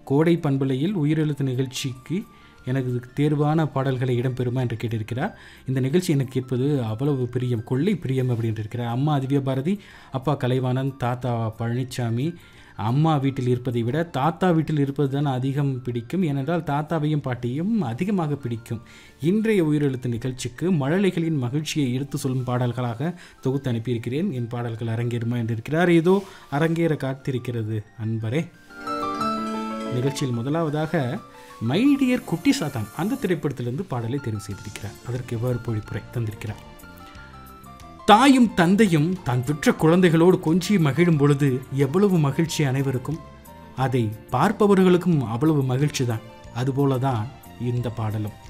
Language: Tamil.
கோடை பண்பலையில் உயிரெழுத்து நிகழ்ச்சிக்கு எனக்கு தேர்வான பாடல்களை இடம்பெறுமா என்று கேட்டிருக்கிறார் இந்த நிகழ்ச்சி எனக்கு கேட்பது அவ்வளவு பிரியம் கொள்ளை பிரியம் அப்படின்னு இருக்கிறார் அம்மா திவ்ய பாரதி அப்பா கலைவாணன் தாத்தா பழனிசாமி அம்மா வீட்டில் இருப்பதை விட தாத்தா வீட்டில் இருப்பது தான் அதிகம் பிடிக்கும் ஏனென்றால் தாத்தாவையும் பாட்டியும் அதிகமாக பிடிக்கும் இன்றைய உயிரெழுத்து நிகழ்ச்சிக்கு மழலைகளின் மகிழ்ச்சியை எடுத்து சொல்லும் பாடல்களாக தொகுத்து அனுப்பியிருக்கிறேன் என் பாடல்கள் அரங்கேறுமா என்று இருக்கிறார் ஏதோ அரங்கேற காத்திருக்கிறது அன்பரே நிகழ்ச்சியில் முதலாவதாக மை டியர் குட்டி சாத்தான் அந்த திரைப்படத்திலிருந்து பாடலை தெரிவு செய்திருக்கிறார் அதற்கு எவ்வாறு பொழிப்புரை தந்திருக்கிறார் தாயும் தந்தையும் தான் பெற்ற குழந்தைகளோடு கொஞ்சி மகிழும் பொழுது எவ்வளவு மகிழ்ச்சி அனைவருக்கும் அதை பார்ப்பவர்களுக்கும் அவ்வளவு மகிழ்ச்சி தான் அதுபோல தான் இந்த பாடலும்